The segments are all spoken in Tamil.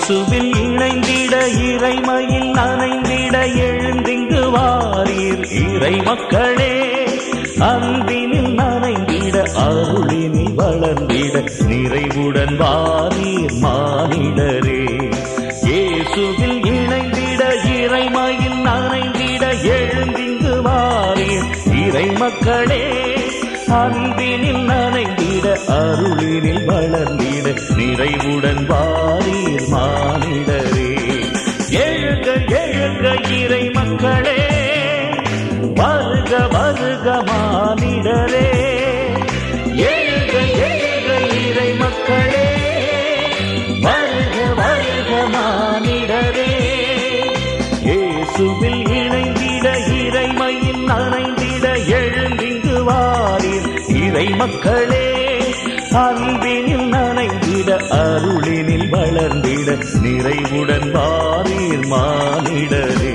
இயேசுவில் இணைந்திட இறைமையில் நனைந்திட எழுந்திங்கு வாரீர் இறை மக்களே அன்பினில் நனைந்திட அருளினில் வளர்ந்திட நிறைவுடன் வாரீர் மானிடரே இயேசுவில் இணைந்திட இறைமையில் நனைந்திட எழுந்திங்கு வாரீர் இறை மக்களே அன்பினில் நனைந்திட அருளினில் வளர்ந்திட நிறைவுடன் வாரீர் மானிடரே எழுக எழுக இறை மக்களே வருக வருக மானிடரே எழுக எழுக இறை மக்களே வருக வருக மானிடரே இயேசுவில் இணைந்திட இறைமையில் நனைந்திட எழுந்திங்கு வாரீர் இறை மக்களே அன்பினில் நனைந்திட அருளினில் வளர்ந்திட நிறைவுடன் வாரீர் மானிடரே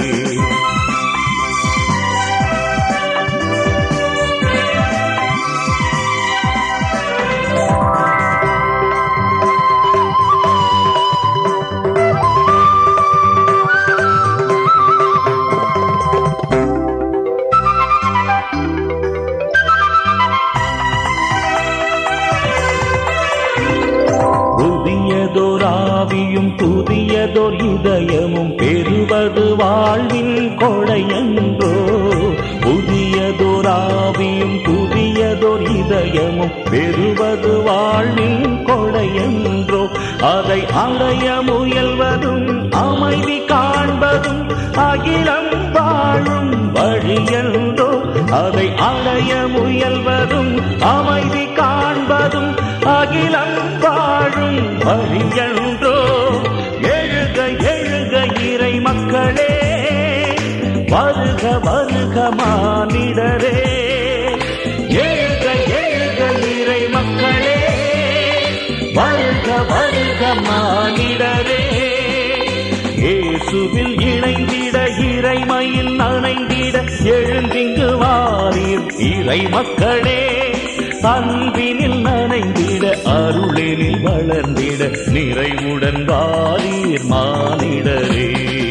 புதியதோர் ஆவியும் புதியதோர் இதயமும் பெறுவது வாழ்வின் கொடையன்றோ புதியதோர் ஆவியும் புதியதோர் இதயமும் பெறுவது வாழ்வின் கொடையன்றோ அதை அடைய முயல்வதும் அமைதி காண்பதும் அகிலம் வாழும் வழியன்றோ அதை அடைய முயல்வதும் அமைதி காண்பதும் அகிலம் வாழும் வழியன்றோ எழுக எழுக இறை மக்களே வருக வருக மானிடரே எழுக எழுக இறை மக்களே வருக வருக மானிடரே இயேசுவில் இணைந்திட இறைமையில் நனைந்திட எழுந்திங்கு வாரீர் இறை மக்களே அன்பினில் நனைந்திட அருளினில் வளர்ந்திட நிறைவுடன் வாரீர் மானிடரே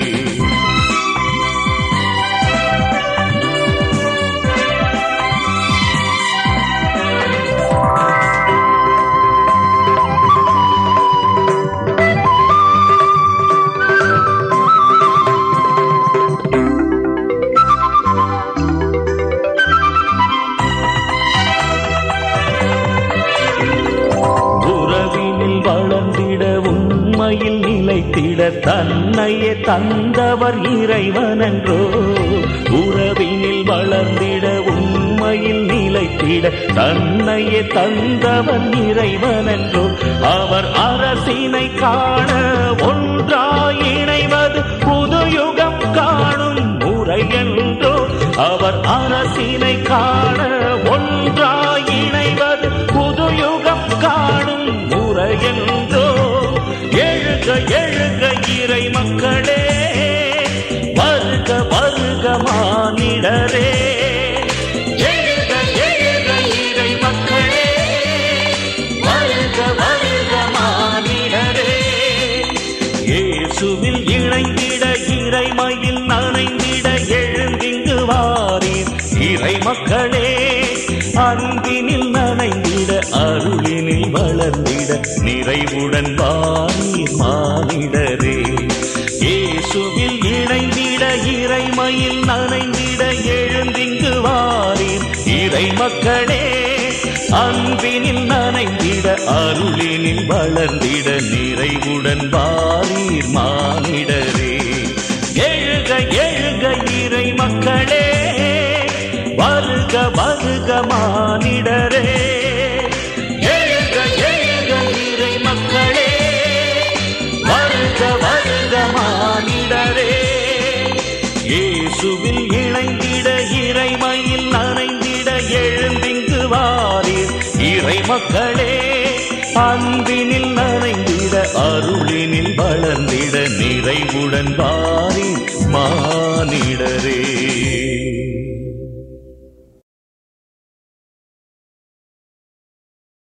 உறவினில் வளர்ந்திட உண்மையில் நிலைத்திட தன்னையே தந்தவர் இறைவனன்றோ உறவினில் வளர்ந்திட உண்மையில் நிலைத்திட தன்னையே தந்தவர் இறைவனன்றோ அவர் அரசினை காண ஒன்றாய் இணைவது புது யுகம் காணும் முறையன்றோ அவர் அரசினை காண ஒன்றாய் இணைவது புது யுகம் காணும் முறையன்றோ எழுக எழுக இறை மக்களே வருக வருக மானிடரே எழுக எழுக இறை மக்களே வருக வருக மானிடரே இயேசுவில் இணைந்திட இறைமையில் நனைந்திட எழுந்திங்கு வாரீர் இறை மக்களே அன்பினில் நனைந்திட அருளினில் வளர்ந்திட நிறைவுடன் வாரீர் மானிடரே இயேசுவில் இணைந்திட இறைமையில் நனைந்திட எழுந்திங்கு வாரீர் இறை மக்களே அன்பினில் நனைந்திட அருளினில் வளர்ந்திட நிறைவுடன் வாரீர் மானிடரே எழுக எழுக இறை மக்களே வருக வருக மானிடரே எழுக எழுக இறை மக்களே வருக வருக மானிடரே இயேசுவில் இணைந்திட இறைமையில் நனைந்திட எழுந்திங்கு வாரீர் இறை மக்களே அன்பினில் நனைந்திட அருளினில் வளர்ந்திட நிறைவுடன் வாரீர் மானிடரே